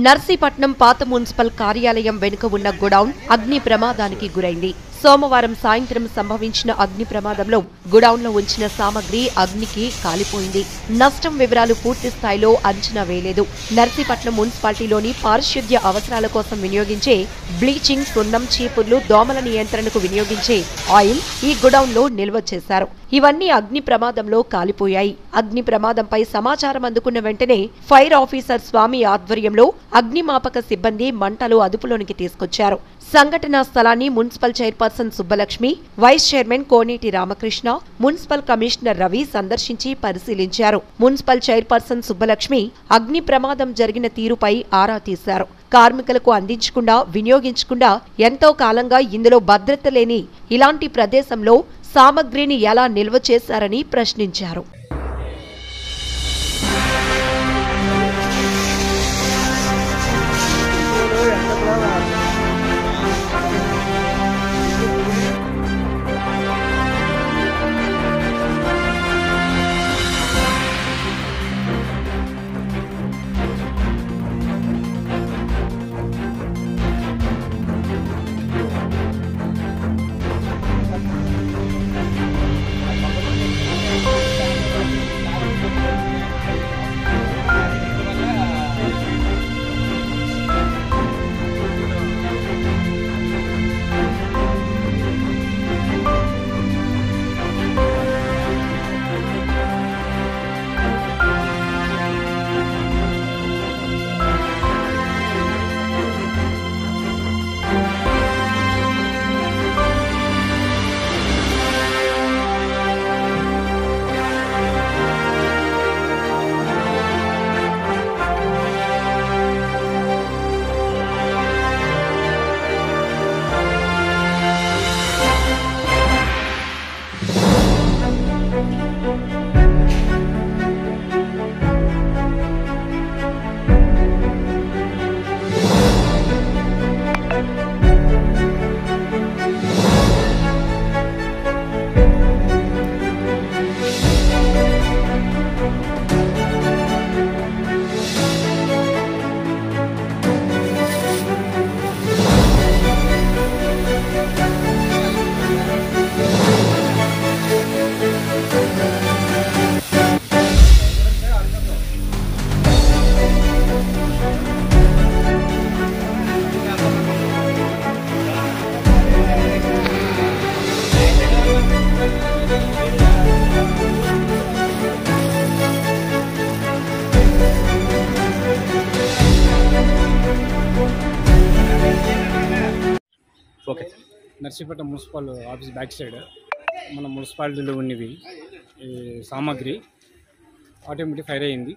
నర్సీపట్నం పాత మున్సిపల్ కార్యాలయం వెనుక ఉన్న గోడౌన్ అగ్ని ప్రమాదానికి గురైంది సోమవారం సాయంత్రం సంభవించిన అగ్ని ప్రమాదంలో గోడౌన్లో ఉంచిన సామగ్రి అగ్నికి కాలిపోయింది నష్టం వివరాలు పూర్తి స్థాయిలో అంచనా వేయలేదు నర్సీపట్నం మున్సిపాలిటీలోని పారిశుద్ధ్య అవసరాల కోసం వినియోగించే బ్లీచింగ్ సున్నం చీపుర్లు దోమల నియంత్రణకు వినియోగించే ఆయిల్ ఈ గోడౌన్లో నిల్వ చేశారు ఇవన్నీ అగ్ని ప్రమాదంలో కాలిపోయాయి అగ్ని ప్రమాదంపై సమాచారం అందుకున్న వెంటనే ఫైర్ ఆఫీసర్ స్వామి ఆధ్వర్యంలో అగ్నిమాపక సిబ్బంది మంటలు అదుపులోనికి తీసుకొచ్చారు సంఘటనా స్థలాన్ని municipal chairperson Subbalakshmi vice chairman Koneti Ramakrishna municipal commissioner Ravi సందర్శించి పరిశీలించారు మున్సిపల్ చైర్పర్సన్ సుబ్బలక్ష్మి అగ్ని ప్రమాదం జరిగిన తీరుపై ఆరా తీశారు కార్మికులకు అందించకుండా వినియోగించకుండా ఎంతో కాలంగా ఇందులో భద్రత లేని ఇలాంటి ప్రదేశంలో సామగ్రిని ఎలా నిల్వ చేశారని ప్రశ్నించారు okay Narsipatnam municipal office back side మన మున్సిపాలిటీలో ఉన్నవి ఈ సామాగ్రి ఆటోమేటిక్ ఫైర్ అయ్యింది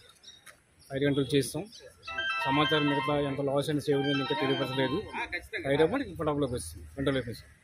ఫైర్ కంట్రోల్ చేస్తాం సమాచారం మిగతా ఎంత లాస్ అండ్ సేవ్ ఇంకా తెలియపరచలేదు ఫైర్ అవ్వమని కంట్రోల్లోకి వస్తుంది కంట్రోల్లోకి వస్తుంది